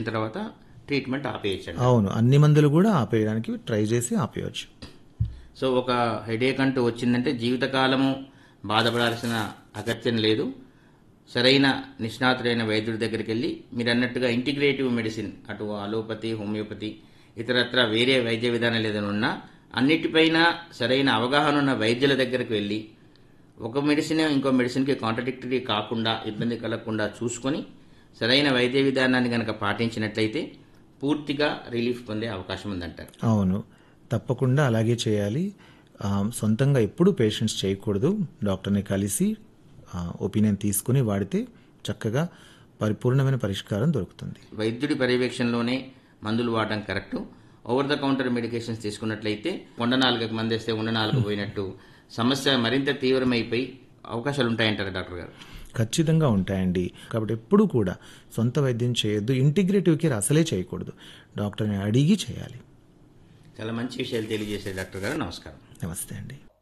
తర్వాత ట్రీట్మెంట్ ఆపేయచ్చండి అవును అన్ని మందులు కూడా ఆపేయడానికి ట్రై చేసి ఆపేయచ్చు సో ఒక హెడేక్ అంటూ వచ్చిందంటే జీవితకాలము బాధపడాల్సిన అగత్యం లేదు సరైన నిష్ణాతుడైన వైద్యుడి దగ్గరికి వెళ్ళి మీరు అన్నట్టుగా ఇంటిగ్రేటివ్ మెడిసిన్ అటు అలోపతి హోమియోపతి ఇతరత్ర వేరే వైద్య విధానాలు ఏదైనా ఉన్నా అన్నిటిపైన సరైన అవగాహన ఉన్న వైద్యుల దగ్గరికి వెళ్ళి ఒక మెడిసిన్ ఇంకో మెడిసిన్కి కాంట్రడిక్టరీ కాకుండా ఇబ్బంది కలగకుండా చూసుకొని సరైన వైద్య విధానాన్ని కనుక పాటించినట్లయితే పూర్తిగా రిలీఫ్ పొందే అవకాశం ఉందంటారు అవును తప్పకుండా అలాగే చేయాలి ఆ, సొంతంగా ఎప్పుడు పేషెంట్స్ చేయకూడదు డాక్టర్ని కలిసి ఒపీనియన్ తీసుకుని వాడితే చక్కగా పరిపూర్ణమైన పరిష్కారం దొరుకుతుంది వైద్యుడి పర్యవేక్షణలోనే మందులు వాడడం correct over the counter medications తీసుకున్నట్లయితే కొండ నాలుగకు మందేస్తే ఉండ నాలుగు పోయినట్టు సమస్య మరింత తీవ్రమైపోయి అవకాశాలు ఉంటాయంటారు డాక్టర్ గారు ఖచ్చితంగా ఉంటాయండి కాబట్టి ఎప్పుడు కూడా సొంత వైద్యం చేయొద్దు ఇంటిగ్రేటివ్ కేర్ అసలే చేయకూడదు డాక్టర్ని అడిగి చేయాలి చాలా మంచి విషయాలు తెలియజేశారు డాక్టర్ గారు నమస్కారం నమస్తే అండి